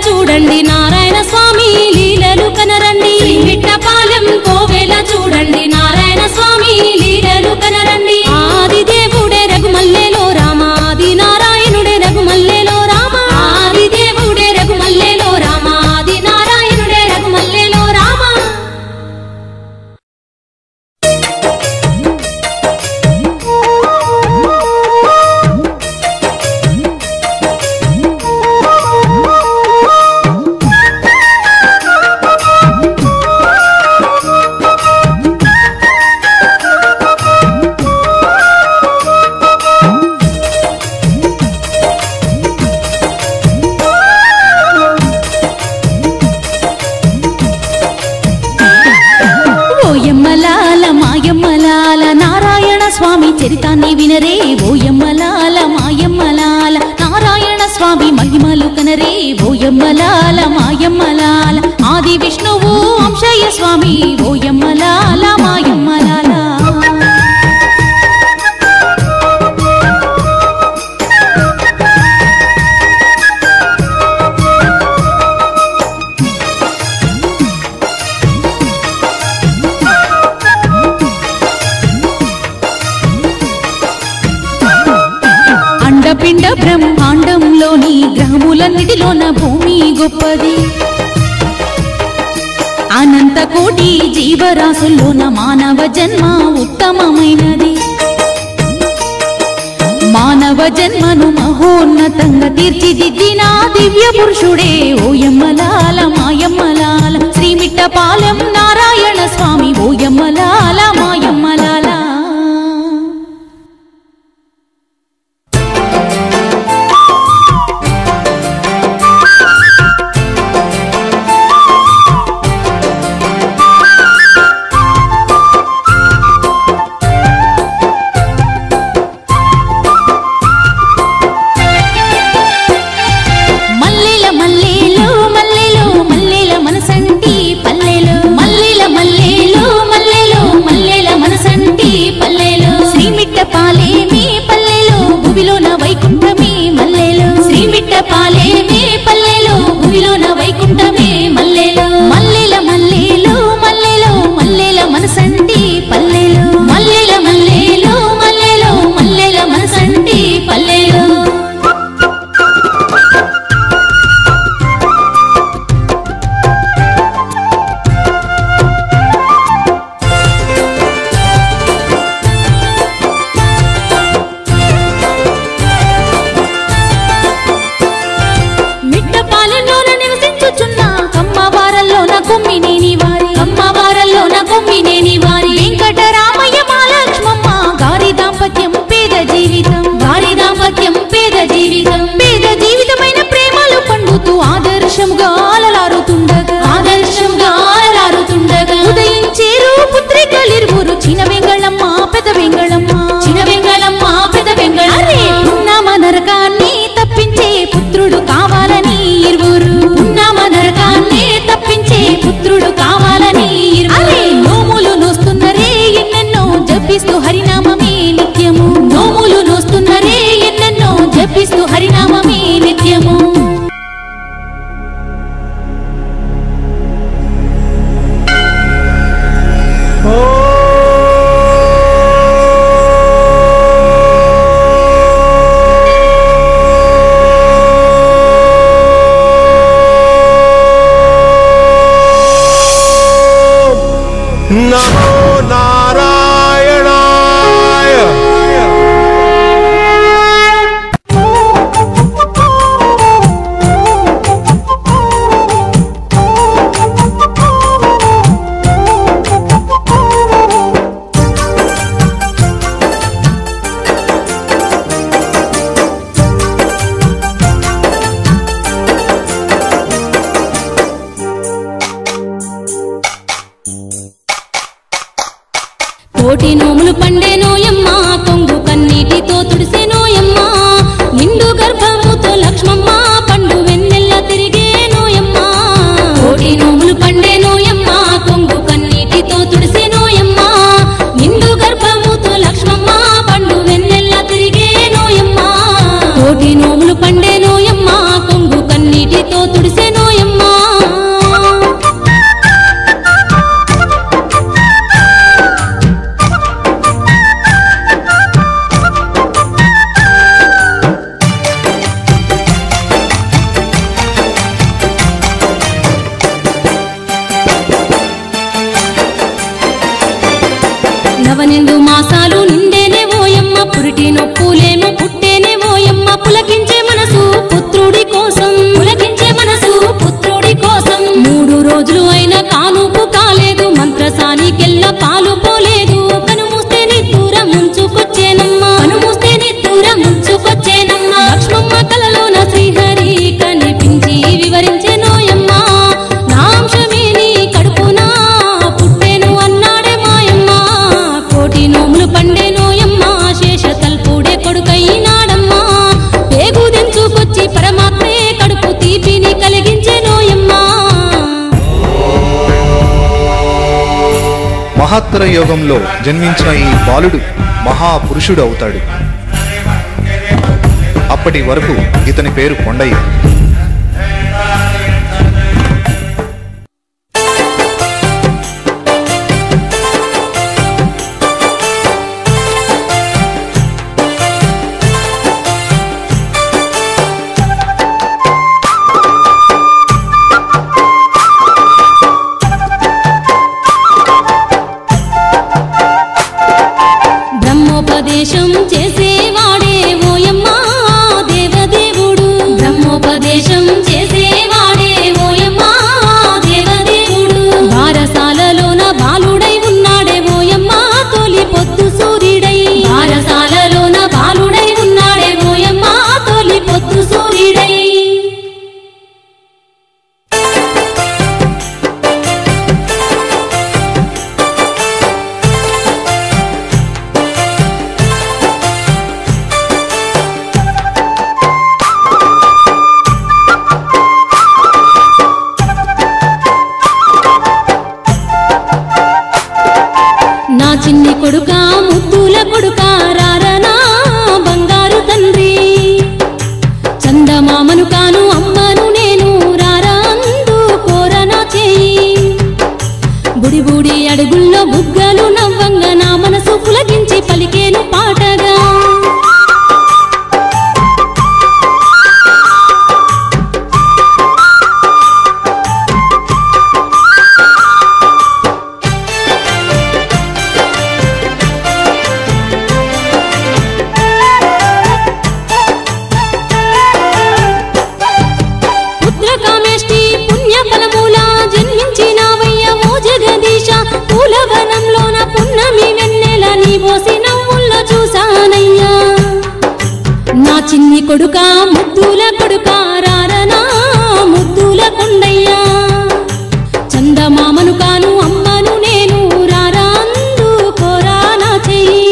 చూడండి నారాయణ స్వామి లీలలు కనరండి మిట్టపాలెం కోవెల చూడండి నారాయణ స్వామి లీలలు కనరండి ఆది దేవుడే రఘుమల్లెలో రామ ఆది నారాయణుడే రఘుమల్లెలో రామ ఆది దేవుడే రఘుమల్లెలో రామ ఆది నారాయణుడే రఘుమల్లెలో రామ ఓయమ్మలాల మాయమ్మలాల నారాయణ స్వామి చరితాన్ని వినరే ఓయమ్మలాల మాయమ్మలాల నారాయణ స్వామి మహిమలు కనరే ఓయమ్మలాల మాయమ్మలాల ఆది విష్ణువు అంశయ్య స్వామి ఓయమ్మలాల మాయమ్మలాల అండపిండ బ్రహ్మాండంలోని గ్రహములన్నిటిలోన భూమి గొప్పది అనంత కోటి జీవరాశుల్లోన మానవ జన్మ ఉత్తమమైనది మానవ జన్మను మహోన్నతంగా తీర్చిదిద్దిన దివ్య పురుషుడే ఓయమ్మలాల మాయమ్మలాల శ్రీమిట్టపాలెం నారాయణ స్వామి ఓయమ్మలాల మాయమ్మలాల మల్లెల మల్లెలు మల్లెలు మల్లెల మనసంటి పల్లెలు మల్లెల మల్లెలు మల్లెలు మల్లెల మనసంటి పల్లెలు శ్రీమిట్ట పాలేమి పల్లెలు భువిలోన వైకుంఠమే మల్లెలు శ్రీమిట్ట పాలేమి పల్లెలు భువిలోన వైకుంఠమే మల్లెలు మల్లెల మల్లెలు మల్లెలు మల్లెల మనసంటి పల్లెలు మల్లెల మల్లెలు మల్లెలు మల్లెల మనసంటి పల్లెలు మహాత్తర యోగంలో జన్మించిన ఈ బాలుడు మహాపురుషుడు అవుతాడు అప్పటి వరకు ఇతని పేరు కొండయ్య బ్రహ్మోపదేశం చేసేవాడే ఓయమ్మా దేవదేవుడు బ్రహ్మోపదేశం చేసేవాడే ఓయమ్మా దేవదేవుడు బారసాలలోన బాలుడై ఉన్నాడే ఓయమ్మా తొలి పొద్దు సూర్యుడై బారసాలలోన బాలుడై ఉన్నాడే ఓయమ్మా తొలి పొద్దు సూర్యుడై నా చిన్ని కొడుక ముద్దుల కొడుక రారనా బంగారు తండ్రి చందమామను కాను అమ్మను నేను రారా అందు కోరనా చేయి బుడి బుడి అడుగుల్లో బుగ్గలు నవ్వంగా నా మనసు పులకించి పలికేను పాటగా పుత్రకామేష్టి పుణ్యఫలమూల జన్మించినావయ్య ఓ జగదీశ పూలవనంలోన పున్నమి వెన్నెల నీ పోసి నవ్వుల్లో చూసానయ్యా నా చిన్ని కొడుక ముద్దుల కొడుక రారనా ముద్దుల కొండయ్యా చందమామను కాను అమ్మను నేను రారా అందు కోరానా చెయ్యి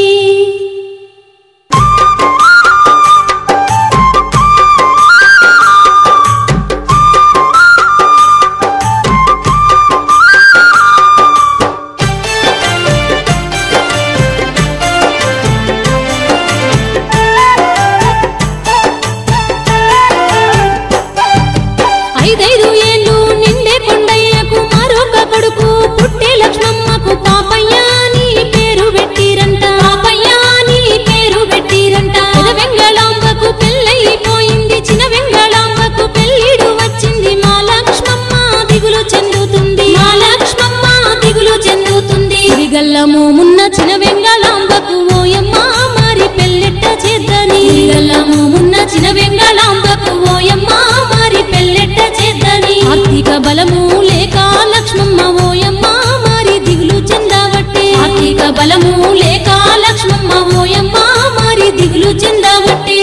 ఐదైదు ఏళ్ళు నిండే కొండయ్యకు మరొక కొడుకు పుట్టే లక్ష్మమ్మకు పాపయ్య అని పేరు పెట్టిరంట పాపయ్య అని పేరు పెట్టిరంట పెద వెంగళాంబకు పెళ్ళయిపోయింది చిన్న వెంగళాంబకు పెళ్ళిడు వచ్చింది మా లక్ష్మమ్మ దిగులు చెందుతుంది మా లక్ష్మమ్మ దిగులు చెందుతుంది గల్లము మున్న చిన్న వెంగళాంబకు ఓయమ్మ మరి పెళ్ళెట్ట చేద్దని గల్లము మున్న చిన్న వెంగళాంబకు ఓయమ్మ మరి పెళ్ళెట్ట చేద్దని ఆర్థిక బలము లేక లక్ష్మమ్మ ఓయమ్మ మరి దిగులు చెందవట్టే ఆర్థిక బలము లేక లక్ష్మమ్మ ఓయమ్మ మరి దిగులు చెందవట్టే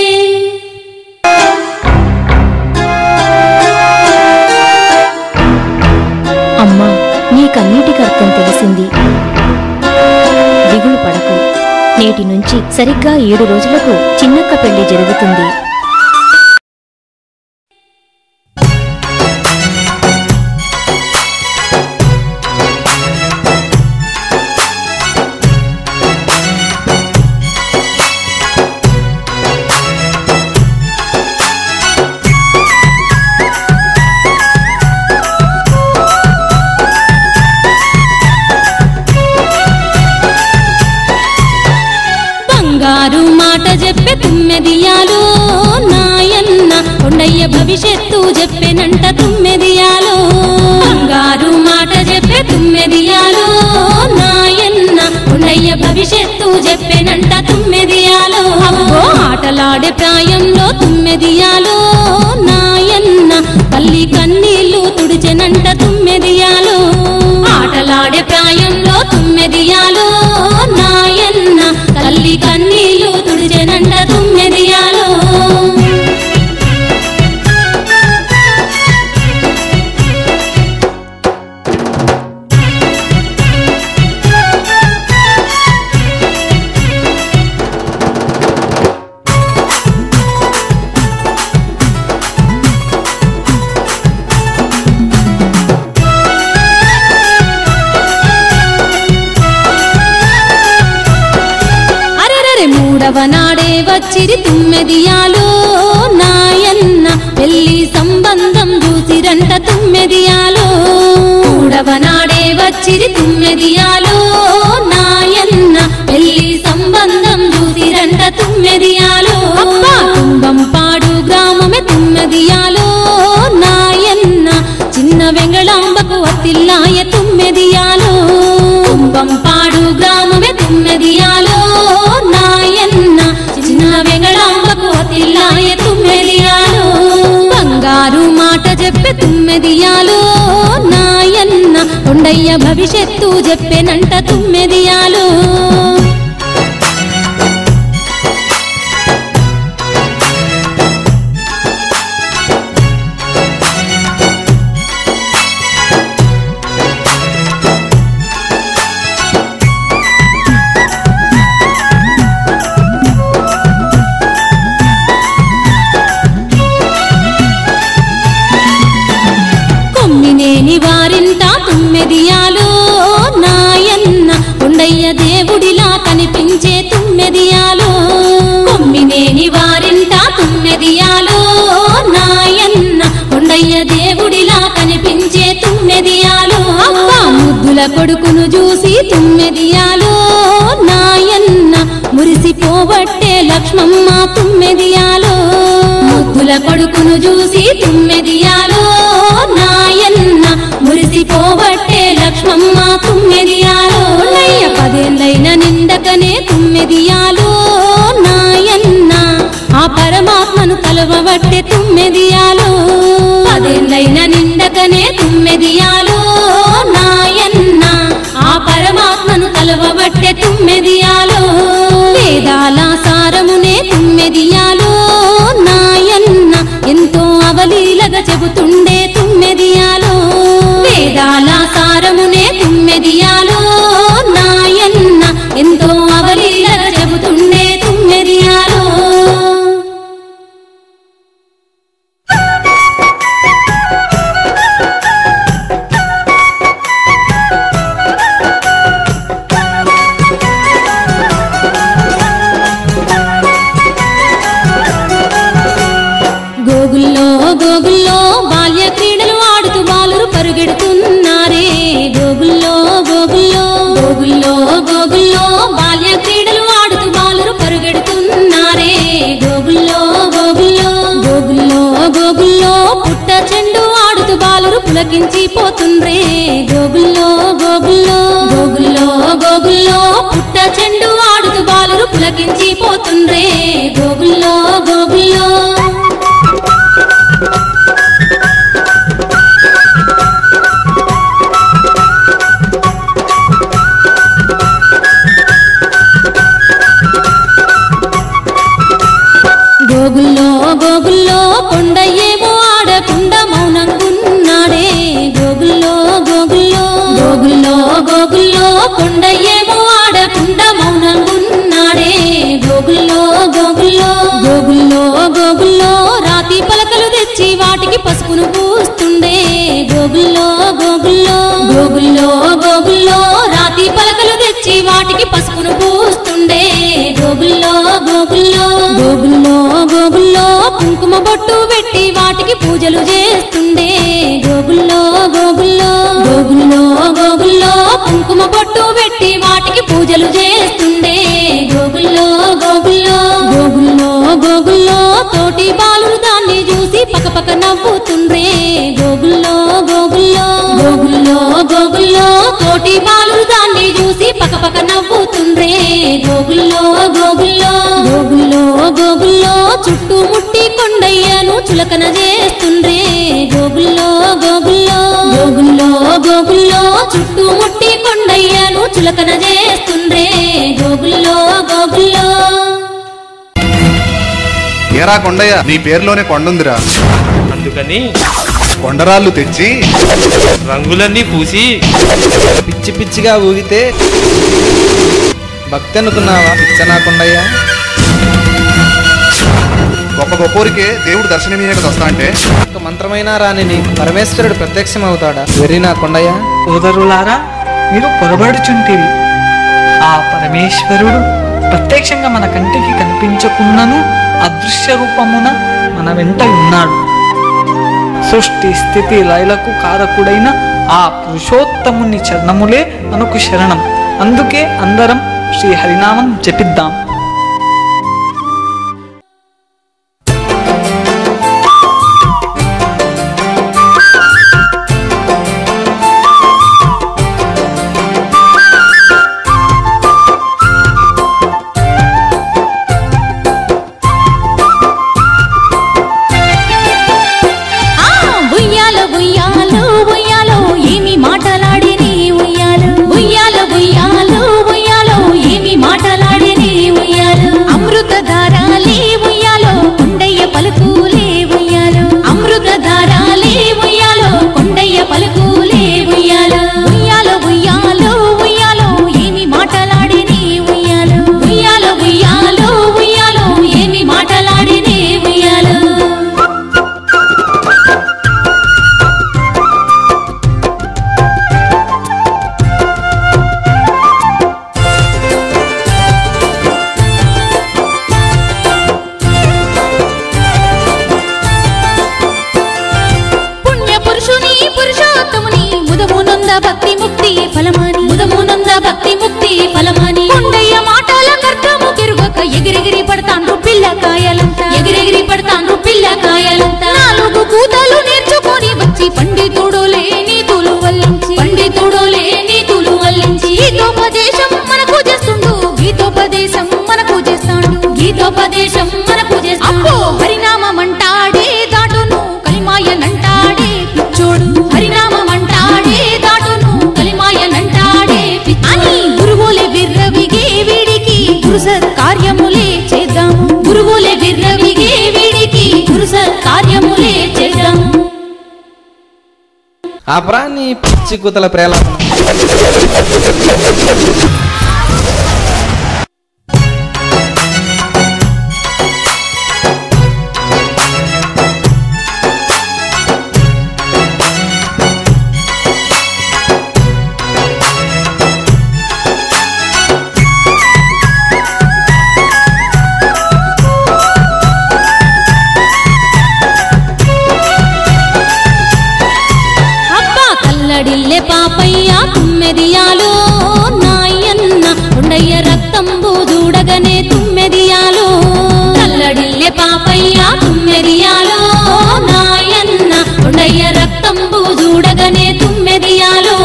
అమ్మా నీకన్నిటికి అర్థం తెలిసింది దిగులు పడకు నేటి నుంచి సరిగ్గా ఏడు రోజులకు చిన్నక్క పెళ్లి జరుగుతుంది బంగారు మాట చెప్పే తుమ్మెదియాలో నాయన్న కొండయ్య భవిష్యత్తు చెప్పెనంట తుమ్మెదియాలో బంగారు మాట చెప్పే తుమ్మెదియాలో నాయన్న కొండయ్య భవిష్యత్తు చెప్పెనంట తుమ్మెదియాలో అబ్బో ఆటలాడే ప్రాయంలో తుమ్మెదియాలో నాయన్న తల్లి కన్నీళ్లు తుడిచెనంట తుమ్మెదియాలో ఆటలాడే ప్రాయంలో తుమ్మెదియాలో నాయన్న తల్లి కన్నీళ్లు తుడిచెనంట తుమ్మెదియాలో మూడవ నాడే వచ్చిరి తుమ్మెదియాలు నాయన్న పెళ్లి సంబంధం చూసిరంట తుమ్మెదియాలు మూడవ నాడే వచ్చిరి తుమ్మెదియాలు నాయన్న పెళ్లి సంబంధం చూసిరంట తుమ్మెదియాలు కుంభంపాడు గ్రామమే తుమ్మెదియాలు నాయన్న చిన్న వెంగళాంబకు అతిల్లాయ తుమ్మెదియాలు కుంభంపాడు గ్రామమే తుమ్మెదియాలు నాయన్న చిన్న వెంగళాంబకు అతిల్లాయ తుమ్మెదియాలు బంగారు మాట చెప్పే తుమ్మెదియాలు నాయన్న కొండయ్య భవిష్యత్తు చెప్పెనంట తుమ్మెదియాలు కొమ్మినేని వారింట తుమ్మెదియాలు నాయన్న కొండయ్య దేవుడిలా కనిపించే తుమ్మెదియాలు కొమ్మినేని వారింట తుమ్మెదియాలు నాయన్న కొండయ్య దేవుడిలా కనిపించే తుమ్మెదియాలు అబ్బా ముద్దుల కొడుకును చూసి తుమ్మెదియాలు నాయన్న మురిసిపోబట్టే లక్ష్మమ్మ తుమ్మెదియాలు ముద్దుల కొడుకును చూసి తుమ్మెదియాలు నాయన్న మురిసిపోబట్టే లక్ష్మమ్మ తుమ్మెదియాలు నయ్య పదేళ్ళైన నిండకనే తుమ్మెదియాలు నాయన్న ఆ పరమాత్మను కలవబట్టే తుమ్మెదియాలు పదేళ్ళైన నిండకనే తుమ్మెదియాలు నాయన్న ఆ పరమాత్మను కలవబట్టే తుమ్మెదియాలు వేదాల సారమునే తుమ్మెదియాలు నాయన్న ఎంతో అవలీలగా చెబుతుండే తుమ్మెదియాలు వేదాల సారమునే తుమ్మెదియాలు నాయన్న ఎంతో అవలీలగా చెబుతుండే తుమ్మెదియాలు గోగుల్లో గోగుల్లో బాల్య క్రీడలు ఆడుతూ బాలురు పరుగెడుతున్నారే గోగుల్లో గోగుల్లో గోగుల్లో గోగుల్లో బాల్య క్రీడలు ఆడుతూ బాలురు పరుగెడుతున్నారే గోగుల్లో గోగుల్లో గోగుల్లో గోగుల్లో పుట్ట చెండు ఆడుతూ బాలురు పులకించి పోతుండ్రే గోగుల్లో గోగుల్లో గోగుల్లో గోగుల్లో పుట్ట చెండు ఆడుతూ బాలురు పులకించి పోతుండ్రే గోగుల్లో గోగుల్లో గోగుల్లో గోగుల్లో కొండయ్యేమో ఆడకుండా మౌనంగున్నాడే గోగుల్లో గోగుల్లో గోగుల్లో గోగుల్లో కొండయ్యేమో ఆడకుండా మౌనంగున్నాడే గోగుల్లో గోగుల్లో గోగుల్లో గోగుల్లో రాతి పలకలు తెచ్చి వాటికి పసుపును పూస్తుండే గోగుల్లో గోగుల్లో గోగుల్లో గోగుల్లో రాతి పలకలు తెచ్చి వాటికి పసుపును పూస్తుండే గోగుల్లో గోగుల్లో గోగుల్లో గోగుల్లో కుంకుమ బొట్టు పెట్టి వాటికి పూజలు చేస్తుండే గోగుల్లో గోగుల్లో గోగుల్లో గోగుల్లో కుంకుమ బొట్టు పెట్టి వాటికి పూజలు చేస్తుండే గోగుల్లో గోగుల్లో గోగుల్లో గోగుల్లో తోటి బాలురు దాన్ని చూసి పకపక నవ్వుతుండ్రే గోగుల్లో గోగుల్లో గోగుల్లో గోగుల్లో తోటి బాలురు దాన్ని చూసి పకపక నవ్వుతుండ్రే గోగుల్లో గోగుల్లో గోగుల్లో గోగుల్లో చుట్టుముట్టి కొండయ్యను చులకన చేస్తుండ్రే గోగుల్లో గోగుల్లో గోగుల్లో గోగుల్లో చుట్టుముట్టి కొండయ్యను చులకన చేస్తుండ్రే గోగుల్లో గోగుల్లో ఏరా కొండయ్య నీ పేరులోనే కొండుందిరా అందుకని కొండరాళ్ళు తెచ్చి రంగులన్నీ పూసి పిచ్చి పిచ్చిగా ఊగితే భక్తి అనుకున్నావా పిచ్చనాకుండయ్యా గొప్ప గొప్పోరికే దేవుడు దర్శనమీయక వస్తా అంటే ఒక మంత్రమైనా రాని నీకు పరమేశ్వరుడు ప్రత్యక్షం అవుతాడా వెర్రి నా కొండయ్య సోదరులారా మీరు పొరబడుచుంటిరి ఆ పరమేశ్వరుడు ప్రత్యక్షంగా మన కంటికి కనిపించకున్నను అదృశ్య రూపమున మన వెంట ఉన్నాడు సృష్టి స్థితి లయలకు కారకుడైన ఆ పురుషోత్తముని చరణములే మనకు శరణం అందుకే అందరం శ్రీ హరినామం జపిద్దాం ఆ ఉయ్యాల ఉయ్యాలో ఉయ్యాలో ఏమి మాటలాడి నీ ఉయ్యాలు ఉయ్యాల ఉయ్యాలో ఉయ్యాలో ఏమి మాటలాడి నీ ఉయ్యాలు అమృత ధారాలే ఉయ్యాలో కొండయ్య పలుకులే ఉయ్యాలు అమృత ధారాలే ఉయ్యాలో కొండయ్య పలుకులే ఉయ్యాలు ఉయ్యాల ఉయ్యాలో ఉయ్యాలో ఏమి మాటలాడి నీ ఉయ్యాలు ఉయ్యాల ఉయ్యాలో ఉయ్యాలో ఏమి మాటలాడి నీ ఉయ్యాలు పుణ్య పురుషుని పురుషోత్తముని ముదమునంద భక్తి ముక్తి ఫలమాని ముదమునంద భక్తి ముక్తి ఫలమాని కొండయ్య మాటల కర్తము కెరుగక ఎగిరెగిరి పడతాండ్రు పిల్ల కాయలంతా ఎగిరెగిరి పడతాండ్రు పిల్ల కాయలంతా నాలుగు కూతలు నేర్చుకొని వచ్చి పండితుడు లేని తులు వల్లించి పండితుడు లేని తులు వల్లించి గీతోపదేశం మనకు చేస్తుండు గీతోపదేశం మనకు చేస్తాడు గీతోపదేశం మనకు చేస్తాడు హరినామంటాడే దాటును కలిమాయనంటాడే పిచ్చోడు హరినామంటాడే దాటును కలిమాయనంటాడే పిచ్చోడు. అని గురువులే విర్రవిగే వీడికి గురుసత్ కార్యములే చేద్దాము గురువులే విర్రవిగే వీడికి గురుసత్ కార్యములే చేద్దాము ఆపరా నీ పిచ్చి కూతల ప్రేలాపన అబ్బా కల్లడిల్లె పాపయ్య తుమ్మెదియాలో నాయన్న కొండయ్య రక్తంబు చూడగనే తుమ్మెదియాలో కల్లడిల్లె పాపయ్య తుమ్మెదియాలో నాయన్న కొండయ్య రక్తంబు చూడగనే తుమ్మెదియాలో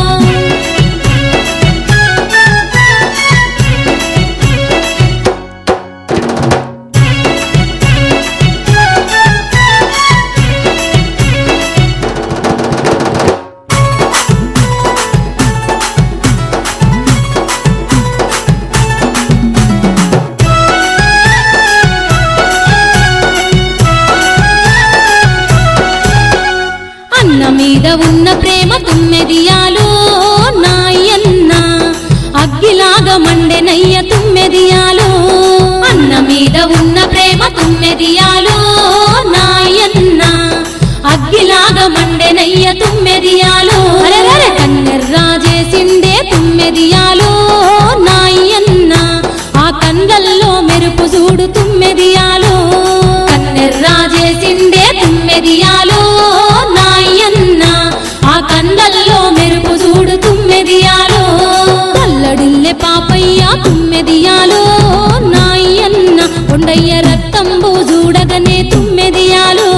అన్న మీద ఉన్న ప్రేమ తుమ్మెదియాలో నాయన్న అగ్గిలాగా మండెనయ్య తుమ్మెదియాలో అన్న మీద ఉన్న ప్రేమ తుమ్మెదియాలో నాయన్న అగ్గిలాగా మండెనయ్య తుమ్మెదియాలో అరెరెరె కన్నెర్రాజేసిందే తుమ్మెదియాలో నాయన్న ఆ కందల్లో మెరుపు చూడు తుమ్మెదియాలో కన్నెర్రాజేసిందే తుమ్మెదియాలో నాయన్న ఆ కందల్లో మెరుపు చూడు తుమ్మెదియాలో కల్లడిల్లె పాపయ్య తుమ్మెదియాలో నాయన్న కొండయ్య రక్తంబు చూడగనే తుమ్మెదియాలో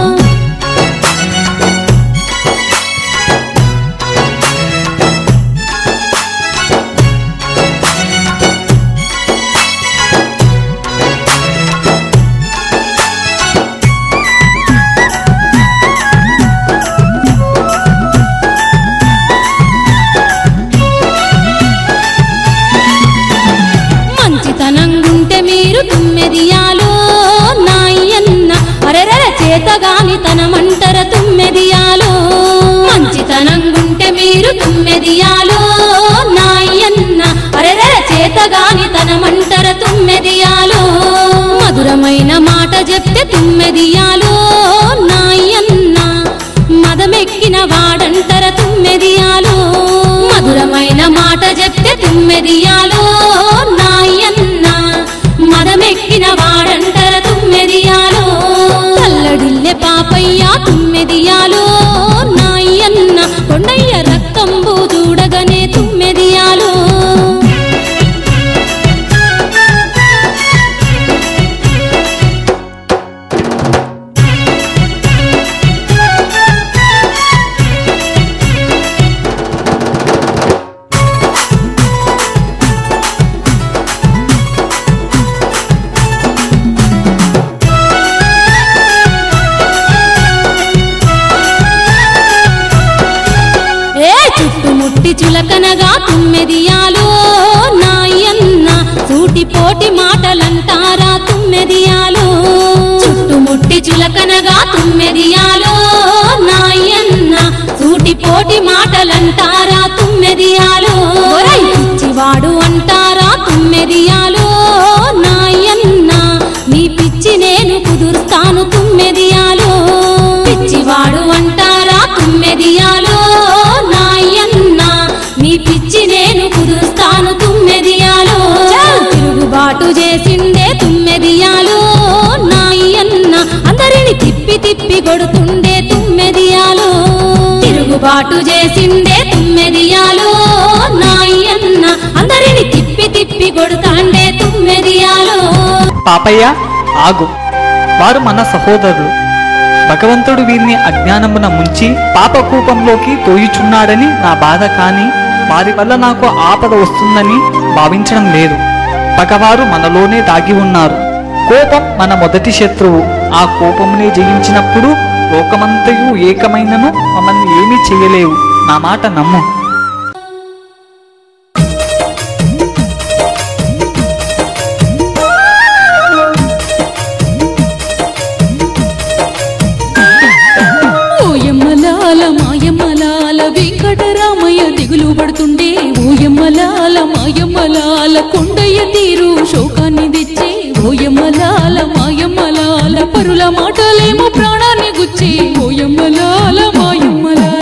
మంచితనంగుంటే మీరు తుమ్మెదియాలో నాయన్న అరెరెర చేతగాని తనమంటర తుమ్మెదియాలో మంచితనంగుంటే మీరు తుమ్మెదియాలో నాయన్న అరెరెర చేతగాని తనమంటర తుమ్మెదియాలో మధురమైన మాట చెప్తే తుమ్మెదియాలో నాయన్న మదమెక్కిన వాడంటర తుమ్మెదియాలో మధురమైన మాట చెప్తే తుమ్మెదియాలో నాయన్న చులకనగా తుమ్మెదియాలో నాయన్న సూటిపోటి మాటలంటారా తుమ్మెదియాలో చుట్టుముట్టి చులకనగా తుమ్మెదియాలో నాయన్న సూటిపోటి మాటలంటారా తుమ్మెదియాలో పిచ్చివాడు అంటారా తుమ్మెదియాలో నాయన్న నీ పిచ్చి నేను కుదురుస్తాను తుమ్మెదియాలో పిచ్చివాడు అంటారా తుమ్మెదియాలో నాయన్న నీ పిచ్చి నేను కుదురుస్తాను తుమ్మెదియాలో తిరుగుబాటు చేసిందే తుమ్మెదియాలో నాయన్న అందరిని తిప్పి తిప్పి కొడుతుండే తుమ్మెదియాలో తిరుగుబాటు చేసిందే తుమ్మెదియాలో నాయన్న అందరిని తిప్పి తిప్పి కొడుతాండే తుమ్మెదియాలో పాపయ్య ఆగు వారు మన సహోదరులు భగవంతుడు వీరిని అజ్ఞానమున ముంచి పాపకూపంలోకి తోయుచున్నాడని నా బాధ కాని వారి వల్ల నాకు ఆపద వస్తుందని భావించడం లేదు పగవారు మనలోనే దాగి ఉన్నారు కోపం మన మొదటి శత్రువు ఆ కోపమునే జయించినప్పుడు లోకమంతయు ఏకమైనను మమ్మల్ని ఏమీ చేయలేవు నా మాట నమ్ము ఓయమ్మలాల మాయమ్మలాల వెంకటరామయ్య దిగులు పడుతుండే ఓయమ్మలాల మాయమ్మలాల కొండయ్య తీరు శోకాన్ని తెచ్చే ఓయమ్మలాల మాయమ్మలాల పరుల మాటలేమో ప్రాణాన్ని గుచ్చే ఓయమ్మలాల మాయమ్మలాల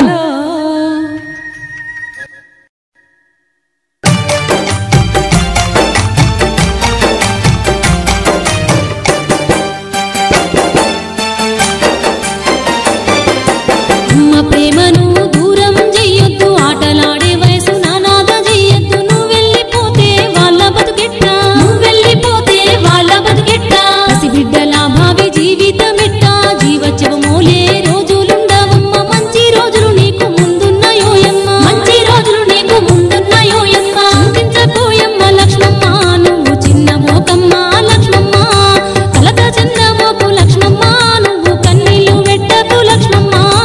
అమ్మ ప్రేమను దూరం చెయ్యొద్దు ఆటలాడే వయసు నానాద చెయ్యొద్దు నువ్వు వెళ్ళిపోతే వాళ్ళ బతుకెట్ట నువ్వు వెళ్ళిపోతే వాళ్ళ బతుకెట్ట పసిబిడ్డల భావి జీవితమెట్ట జీవచ్చవమోలే రోజులుండవమ్మ మంచి రోజులు నీకు ముందున్నాయోయమ్మ మంచి రోజులు నీకు ముందున్నాయోయమ్మ చింతించబోయమ్మ లక్ష్మమ్మ నువ్వు చిన్న మోకమ్మ లక్ష్మమ్మ కలత చందమోకు లక్ష్మమ్మ నువ్వు కన్నీళ్లు పెట్టకు లక్ష్మమ్మ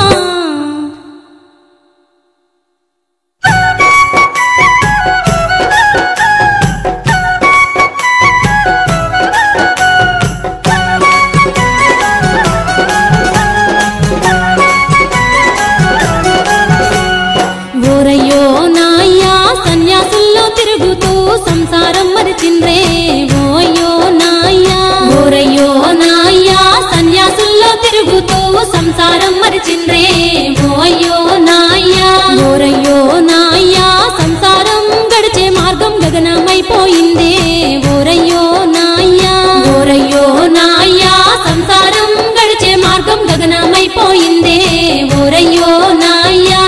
ఓరయ్యో నాయ్యా సన్యాసుల్లో తిరుగుతూ సంసారం మరిచిండ్రే ఓయ్యో నాయ్యా ఓరయ్యో నాయ్యా సన్యాసుల్లో తిరుగుతూ సంసారం మరిచిండ్రే ఓయ్యో నాయ్యా ఓరయ్యో నాయ్యా సంసారం గడిచే మార్గం గగనమైపోయిందే ఓరయ్యో నాయ్యా ఓరయ్యో నాయ్యా సంసారం గడిచే మార్గం గగనమైపోయిందే ఓరయ్యో నాయ్యా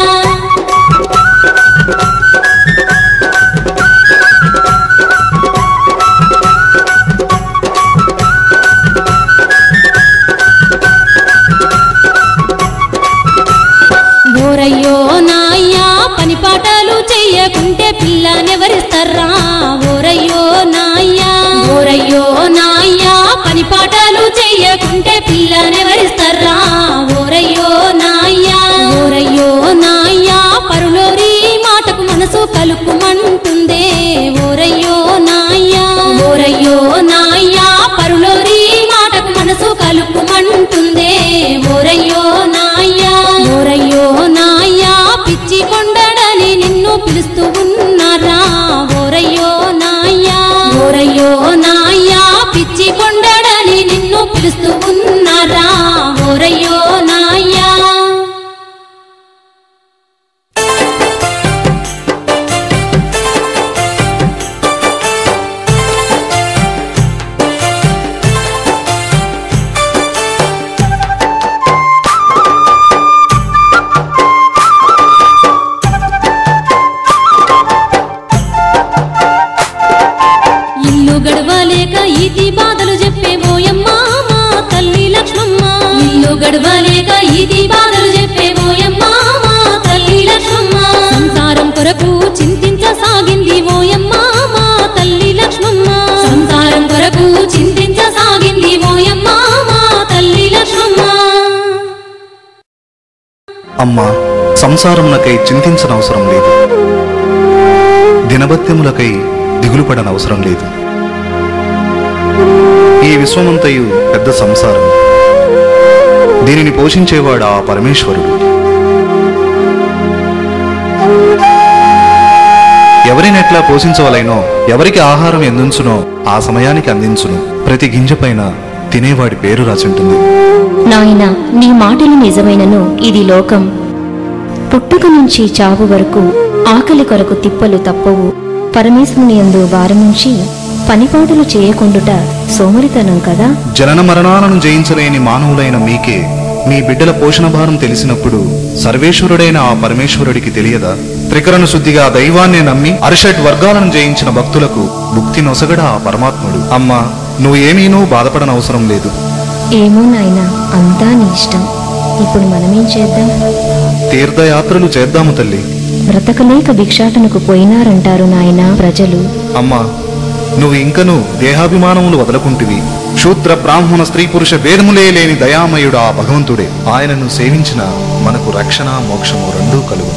ఓరయ్యో నాయ్యా పని పాటలు చెయ్యకుంటే పిల్లనెవరిస్తారా ఓరయ్యో నాయ్యా ఓరయ్యో నాయ్యా పని పాటలు చెయ్యకుంటే పిల్లనెవరిస్తారా ఓరయ్యో నాయ్యా ఓరయ్యో నాయ్యా పరులోరి మాటకు మనసు కలుపుమంటుందే ఓరయ్యో నాయ్యా ఓరయ్యో నాయ్యా పరులోరి మాటకు మనసు కలుపుమంటుందే ఓరయ్యో నాయ్యా ఓరయ్యో నాయ్యా పిచ్చి కొండడని నిన్ను పిలుస్తూ ఉన్నారా ఓరయ్యో నాయ్యా ఓరయ్యో నాయ్యా పిచ్చి కొండడని నిన్ను పిలుస్తూ ఉన్నారా ఓరయ్యో నాయ్యా ఇల్లు గడవలేక ఈతి బాధలు చెప్పే ఓయమ్మ మా తల్లి లక్ష్మమ్మ ఇల్లు గడవలేక ఈతి బాధలు చెప్పే ఓయమ్మ మా తల్లి లక్ష్మమ్మ సంసారం కొరకు చింతించసాగింది ఓయమ్మ మా తల్లి లక్ష్మమ్మ సంసారం కొరకు చింతించసాగింది ఓయమ్మ మా తల్లి లక్ష్మమ్మ అమ్మా సంసారమునకై చింతించనవసరం లేదు దినభత్యములకై దిగులు పడనవసరం లేదు ఈ విశ్వమంతయు పెద్ద సంసారం దీనిని పోషించేవాడు ఆ పరమేశ్వరుడు ఎవరినెట్లా పోషించవలైనో ఎవరికి ఆహారం ఎందించునో ఆ సమయానికి అందించును ప్రతి గింజపైన తినేవాడి పేరు రాచుంటుంది నాయన నీ మాటలు నిజమైనను ఇది లోకం పుట్టుక నుంచి చావు వరకు ఆకలి కొరకు తిప్పలు తప్పవు పరమేశ్వరుని యందు భారముంచి పనిపాటులు చేయకుండుట సోమరితనం కదా జనన మరణాలను జయించలేని మానవులైన మీకే మీ బిడ్డల పోషణ భారం తెలిసినప్పుడు సర్వేశ్వరుడైన ఆ పరమేశ్వరుడికి తెలియదా త్రికరణ శుద్ధిగా దైవాన్ని నమ్మి అరిషట్ వర్గాలను జయించిన భక్తులకు ముక్తి నొసగడా ఆ పరమాత్ముడు అమ్మా నువ్వు ఏమీనూ బాధపడనవసరం లేదు ఏమో నాయన అంతా నీ ఇష్టం ఇప్పుడు మనమేం చేద్దాం తీర్థయాత్రలు చేద్దాము తల్లి బ్రతకలేక భిక్షాటనకు పోయినారంటారు నాయన ప్రజలు అమ్మా నువ్వు ఇంకను దేహాభిమానములు వదలకుంటివి శూద్ర బ్రాహ్మణ స్త్రీ పురుష భేదములే లేని దయామయుడు ఆ భగవంతుడే ఆయనను సేవించిన మనకు రక్షణ మోక్షము రెండూ కలుగును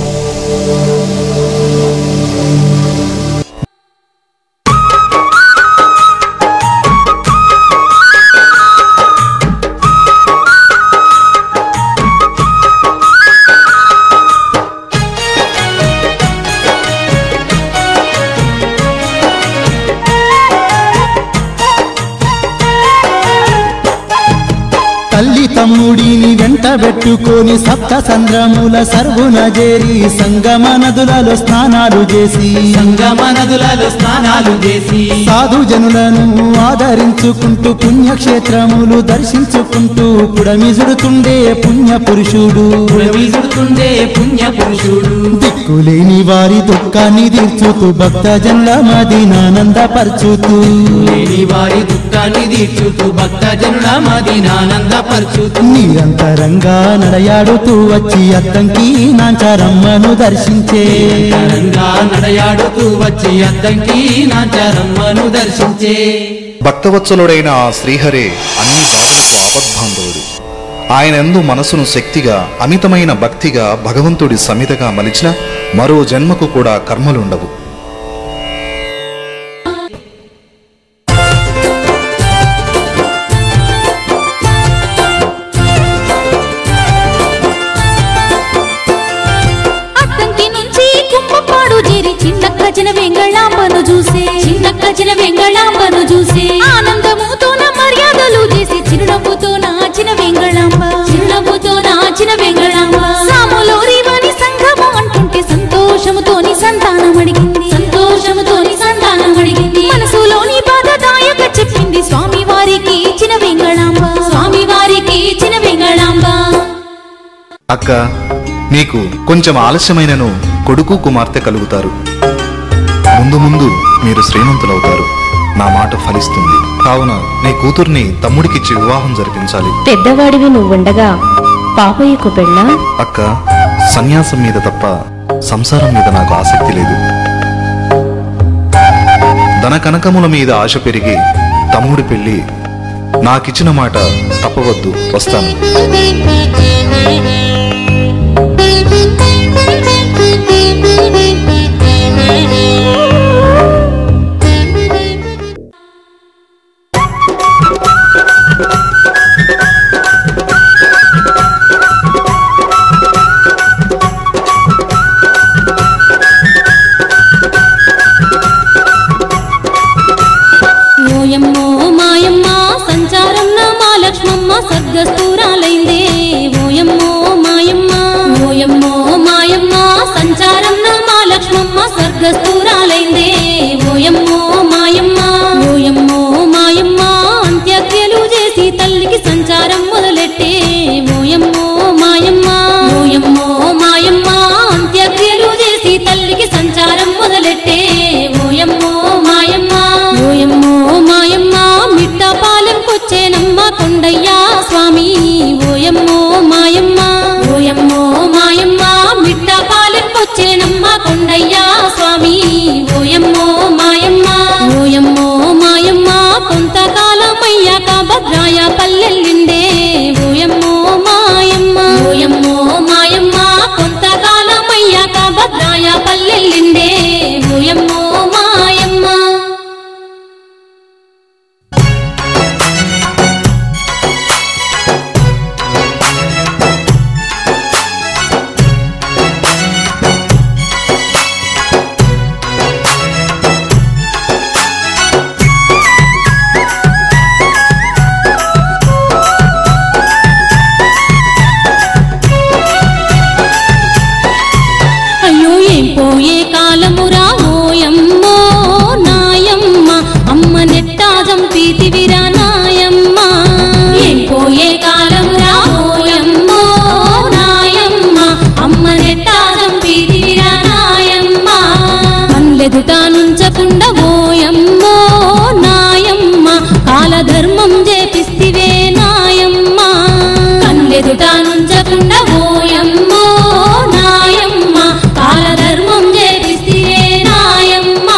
తల్లి తమ్ముడిని వెంట పెట్టుకొని సప్త సంద్రముల సర్వున చేరి సంగమ నదులలో స్నానాలు చేసి సంగమ నదులలో స్నానాలు చేసి సాధు జనులను ఆదరించుకుంటూ పుణ్యక్షేత్రములు దర్శించుకుంటూ పుడమిజుడుతుండే పుణ్య పురుషుడు విసుడుతుండే పుణ్య పురుషుడు దిక్కులేని వారి దుఃఖాన్ని తీర్చుతూ భక్తజనుల మదినానందపరచుతూ లేని వారి దుఃఖాన్ని తీర్చుతూ భక్త జనుల మదినానందపరచుతూ నిరంతరంగా నడయాడుతూ వచ్చి అద్దంకి నాంచారమ్మను దర్శించే రంగా నడయాడుతూ వచ్చి అద్దంకి నాచారమ్మను దర్శించే భక్తవత్సలుడైన ఆ శ్రీహరే అన్ని బాధలకు ఆపద్బాంధవుడు ఆయన ఎందు మనసును శక్తిగా అమితమైన భక్తిగా భగవంతుడి సమితగా మలిచిన మరో జన్మకు కూడా కర్మలుండవు అద్దంకి నుంచి కుంభపాడు చేరి చిన్నక్క చిన్న వెంగళాంబను చూసే చిన్నక్క చిన్న వెంగళాంబను చూసే ఆనందముతో నా మర్యాదలు చేసి చిరునవ్వుతో నాచిన వెంగళాంబ చిరునవ్వుతో నాచిన వెంగళాంబ సాములోరివని సంఘము అంటుంటే సంతోషముతోని సంతానం అడిగింది సంతోషముతోని సంతానం అడిగింది మనసులోని బాధ దాయక చెప్పింది స్వామి వారికి ఇచ్చిన వెంగళాంబ స్వామి వారికి ఇచ్చిన వెంగళాంబ అక్క నీకు కొంచెం ఆలస్యమైనను కొడుకు కుమార్తె కలుగుతారు ముందు ముందు మీరు శ్రీమంతులవుతారు నా మాట ఫలిస్తుంది కావున నీ కూతుర్ని తమ్ముడికిచ్చి వివాహం జరిపించాలి పెద్దవాడివి నువ్వుండగా పాపయ్యకు పెళ్ళా అక్క సన్యాసం మీద తప్ప సంసారం మీద నాకు ఆసక్తి లేదు ధన కనకముల మీద ఆశ పెరిగి తమ్ముడి పెళ్లి నాకిచ్చిన మాట తప్పవద్దు వస్తాను ఓయమ్మో మాయమ్మ సంచారం నా మా లక్ష్మమ్మ స్వర్గస్థూరాలైందే ఓయమ్మో మాయమ్మ ఓయమ్మో మాయమ్మ సంచారం నా మా లక్ష్మమ్మ స్వర్గస్థూరాలైందే ఓయమ్మో మాయమ్మ ఓయమ్మో మాయమ్మ అంత్యక్రియలు చేసి తల్లికి సంచారం మొదలెట్టే ఓయమ్మో మాయమ్మ ఓయమ్మో మాయమ్మ అంత్యక్రియలు చేసి తల్లికి సంచారం మొదలెట్టే ఓయమ్మో మాయమ్మ ఓయమ్మో మాయమ్మ మిట్ట పాలెం కొచ్చేనమ్మ కొండయ్యా స్వామి ఓయమ్మో మాయమ్మ ఓయమ్మో మాయమ్మ మిట్ట పాలెం కొచ్చేనమ్మ కొండయ్యా స్వామి ఓయమ్మో మాయమ్మ ఓయమ్మో మాయమ్మ కొంతకాలం అయ్యాక భద్రాయ పల్లెల్లిండే ఓయమ్మో మాయమ్మ ఓయమ్మో మాయమ్మ కొంతకాలం అయ్యాక భద్రాయ పల్లెల్లిండే ఓయమ్మో ఓయమ్మో మాయమ్మ అయ్యో ఏం పోయే కాలమురా ఓయమ్మో నాయమ్మ అమ్మ నెట్టా చంపీతివిరా నాయమ్మ ఏం పోయే కాలమురా ఓయమ్మో నాయమ్మ అమ్మ నెట్టా చంపీతివిరా నాయమ్మ కళ్ళెదుట నుంచకుండా ఓయమ్మో నాయమ్మ కాలధర్మం చేపిస్తివే నాయమ్మ కళ్ళెదుట నుంచకుండా ఓయమ్మో నాయమ్మ కాలధర్మం చేపిస్తివే నాయమ్మ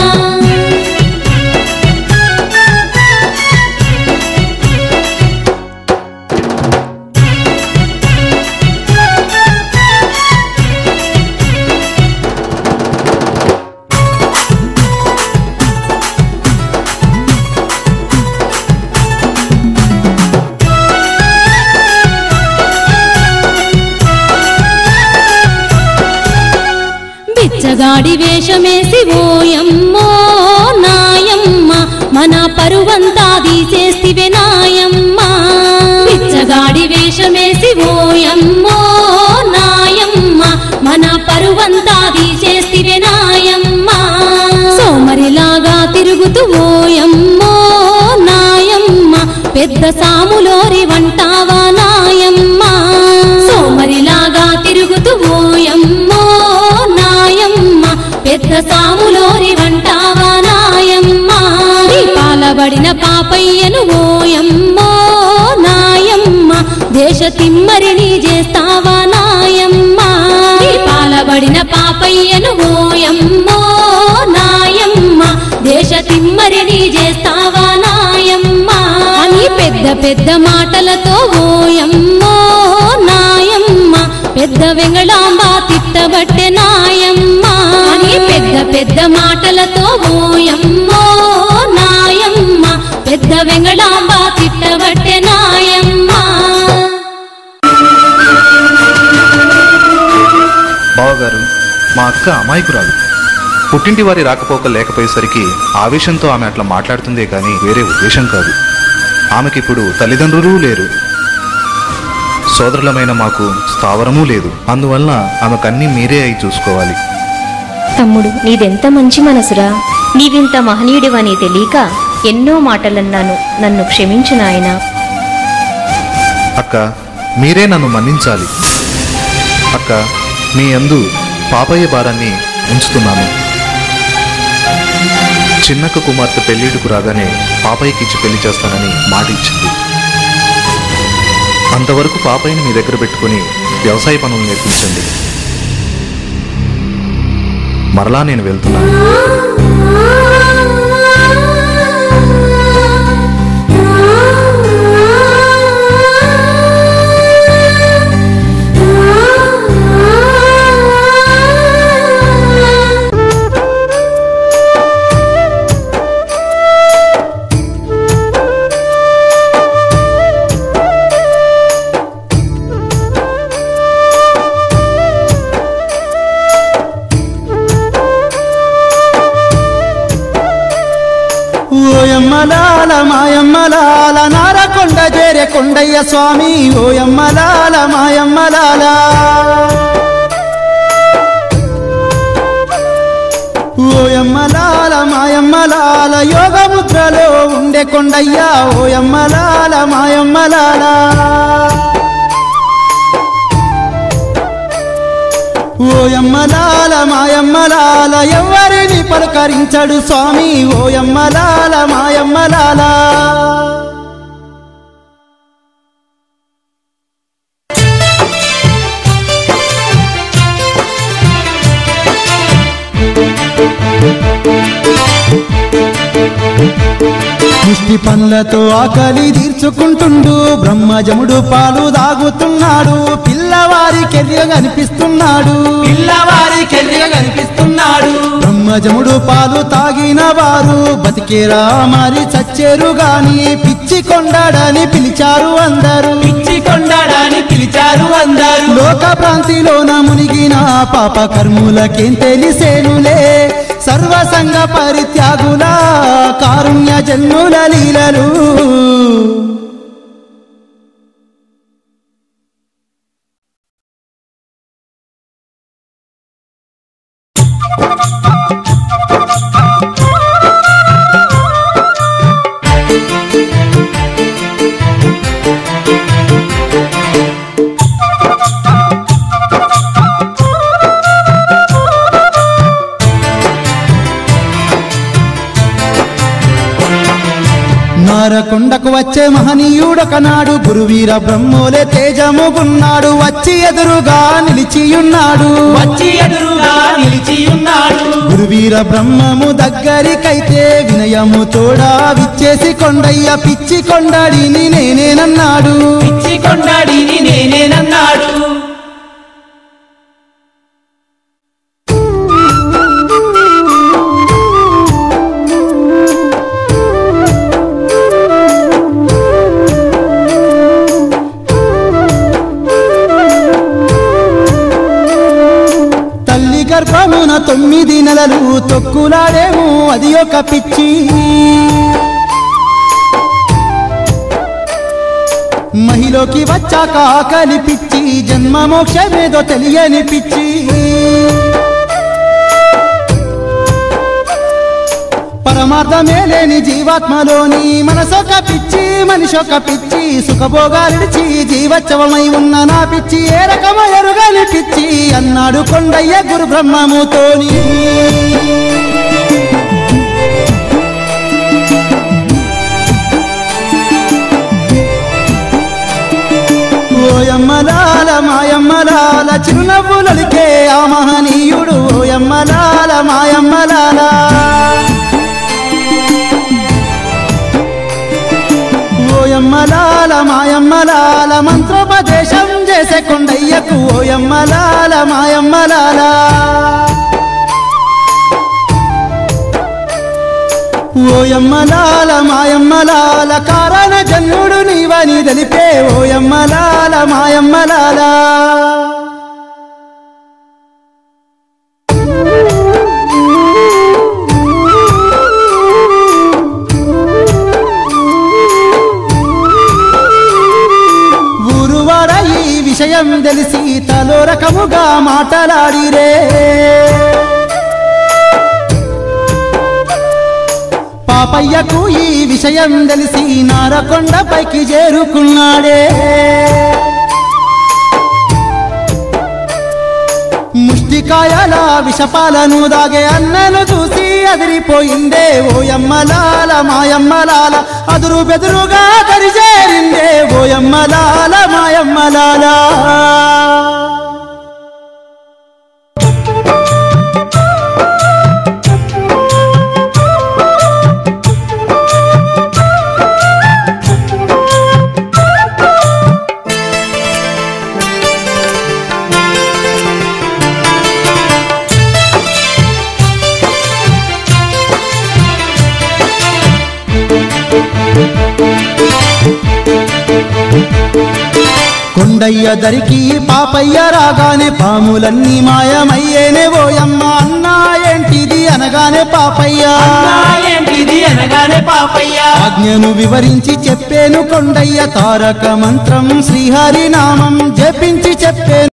బిచ్చగాడి వేషమేసి ఓయమ్మో నాయమ్మ మన పరువంతా తీసేస్తివే నాయమ్మ బిచ్చగాడి వేషమేసి ఓయమ్మో నాయమ్మ మన పరువంతా తీసేస్తివే నాయమ్మ సోమరిలాగా తిరుగుతూ ఓయమ్మో నాయమ్మ పెద్ద సాములోరి వంటావా నాయమ్మ సోమరిలాగా తిరుగుతూ ఓయమ్మో నాయమ్మ పెద్ద సాములోరి వంటావా నాయమ్మ దీపాలబడిన పాపయ్యను ఓయమ్మో నాయమ్మ దేశ తిమ్మరిని చేస్తావా నాయమ్మ దీపాలబడిన పాపయ్యను ఓయమ్మో నాయమ్మ దేశ తిమ్మరిని చేస్తావా నాయమ్మ అని పెద్ద పెద్ద మాటలతో ఓయమ్మో నాయమ్మ పెద్ద వెంగళాంబ తిట్టబట్టె నాయమ్మ అని పెద్ద పెద్ద మాటలతో ఓయమ్మో నాయమ్మ పెద్ద వెంగళాంబ తిట్టబట్టె నాయమ్మ బావగారు మా అక్క అమాయకురాలు పుట్టింటి వారి రాకపోక లేకపోయేసరికి ఆవేశంతో ఆమె అట్లా మాట్లాడుతుందే కానీ వేరే ఉద్దేశం కాదు ఆమెకిప్పుడు తల్లిదండ్రులు లేరు సోదరులమైన మాకు స్థావరమూ లేదు అందువలన ఆమెకన్నీ మీరే అయి చూసుకోవాలి తమ్ముడు నీదెంత మంచి మనసురా నీవింత మహనీయుడివని తెలియక ఎన్నో మాటలన్నాను నన్ను క్షమించు నాయనా అక్క మీరే నన్ను మన్నించాలి అక్క మీ అందు పాపయ్య భారాన్ని ఉంచుతున్నాను చిన్నక్క కుమార్తె పెళ్లిడుకు రాగానే పాపయ్యకి ఇచ్చి పెళ్లి చేస్తానని మాట ఇచ్చింది అంతవరకు పాపయ్యని మీ దగ్గర పెట్టుకుని వ్యవసాయ పనులు నేర్పించండి మరలా నేను వెళ్తున్నాను ఓయమ్మలాల మాయమ్మలాల నారకొండ చేరే కొండయ్య స్వామి ఓయమ్మలాల మాయమ్మలాల ఓయమ్మలాల మాయమ్మలాల యోగ ముద్రలో ఉండే కొండయ్య ఓయమ్మలాల మాయమ్మలాల ఓయమ్మలాల మాయమ్మలాల ఎవరిని పలకరించడు స్వామి ఓయమ్మలాల మాయమ్మలాల ముష్టి పిచ్చి పండ్లతో ఆకలి తీర్చుకుంటుండు బ్రహ్మజముడు పాలు తాగుతున్నాడు పిల్లవారి కెర్య కనిపిస్తున్నాడు పిల్లవారి కెర్రిగా కనిపిస్తున్నాడు బ్రహ్మజముడు పాలు తాగిన వారు బతికేరా మరి చచ్చేరు గాని పిచ్చి కొండాడని పిలిచారు అందరూ పిచ్చి కొండాడని పిలిచారు అందరూ లోక ప్రాంతిలోన మునిగిన పాప కర్ములకేం తెలిసేనులే సర్వసంగ పరిత్యాగుల కారుణ్య జన్ముల లీలలు నారకొండకు వచ్చే మహనీయుడొకనాడు గురువీర బ్రహ్మోలే తేజముగున్నాడు వచ్చి ఎదురుగా నిలిచియున్నాడు వచ్చి ఎదురుగా నిలిచి ఉన్నాడు గురువీర బ్రహ్మము దగ్గరికైతే వినయము తోడా విచ్చేసి కొండయ్య పిచ్చి కొండడిని నేనేనన్నాడు పిచ్చి కొండాడిని నేనేనన్నాడు తల్లి గర్భమున తొమ్మిది నెలలు తొక్కులాడేము అది ఒక పిచ్చి మహిలోకి వచ్చాక ఆకలి పిచ్చి జన్మ మోక్షమేదో తెలియని పిచ్చి పరమార్థమే లేని జీవాత్మలోని మనసొక పిచ్చి మనిషొక పిచ్చి సుఖభోగాలిడిచి జీవోత్సవమై ఉన్న నా పిచ్చి ఏ రకమ ఎరుగని పిచ్చి అన్నాడు కొండయ్య గురు బ్రహ్మముతోని ఓయమ్మలాల మాయమ్మలాల చిరునవ్వులలికే ఆ మహనీయుడు ఓయమ్మలాల మాయమ్మలాల ఓయమ్మలాల మాయమ్మలాల మంత్రోపదేశం చేసే కొండయ్యకు ఓయమ్మలాల మాయమ్మలాల ఓయమ్మలాల మాయమ్మలాల కారణ జన్ముడు నీవని తెలిపే ఓయమ్మలాల మాయమ్మలాల ఊరువాడ ఈ విషయం తెలిసి తలో రకముగా మాటలాడిరే పాపయ్యకు ఈ విషయం తెలిసి నారకొండ పైకి చేరుకున్నాడే ముష్టికాయల విషపాలను దాగే అన్నను చూసి అదిరిపోయిందే ఓయమ్మలాల మాయమ్మలాల అదురు బెదురుగా దరిచేరిందే ఓయమ్మలాల మాయమ్మలాల కొండయ్య దరికి పాపయ్య రాగానే పాములన్నీ మాయమయ్యేనే ఓయమ్మ అన్నా ఏంటిది అనగానే పాపయ్య అన్నా ఏంటిది అనగానే పాపయ్య ఆజ్ఞను వివరించి చెప్పేను కొండయ్య తారక మంత్రం శ్రీహరి నామం జపించి చెప్పేను